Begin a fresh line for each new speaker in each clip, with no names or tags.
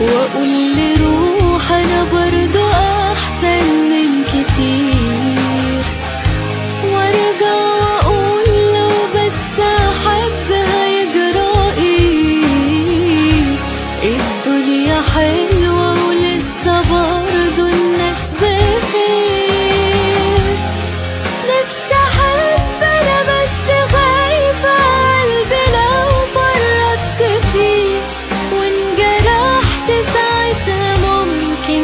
واقول لروح انا برضو احسن من كتير وارجع واقول لو بس احب هيجرى ايه الدنيا حلوة ولسه برضو الناس بخير نفسي احب انا بس خايفة قلبي لو فرطت فيه وانجرحت ساعتها ممكن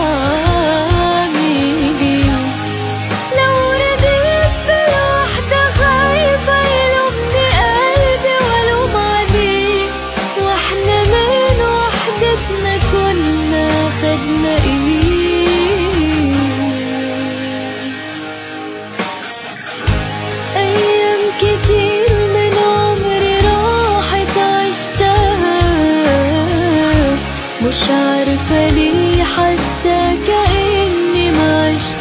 اعمل لو رضيت بواحدة خايفة يلومني قلبي والوم عليه واحنا من وحدتنا كنا خدنا ايه أيام كتير من عمري راحت عشتها مش عارفة ليه حاسة كأني ما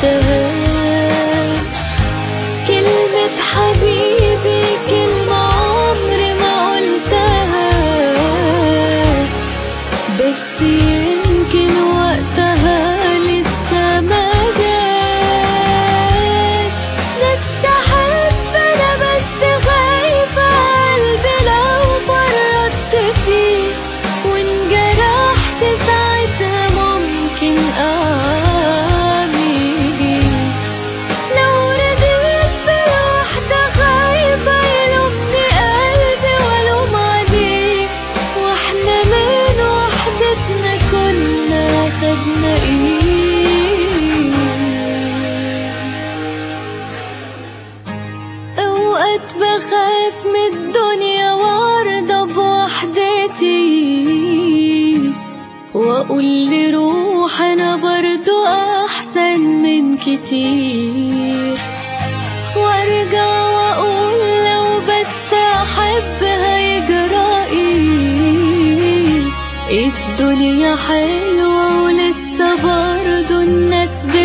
عشتهاش كلمة حبيبي كلمة عمري ما قلتها بس يمكن وقتها لسه ما جاش نفسي احب انا بس خايفة قلبي لو فرطت فيه وانجرحت ساعتها ممكن اعمل ايه لو رضيت بواحدة خايفة يلومني قلبي والوم عليه واحنا من وحدتنا كنا خدنا ايه اوقات بخاف من الدنيا وارضى بوحدتي واقول لروح انا برضو احسن من كتير وارجع واقول لو بس احب هيجرى ايه الدنيا حلوة ولسه برضو الناس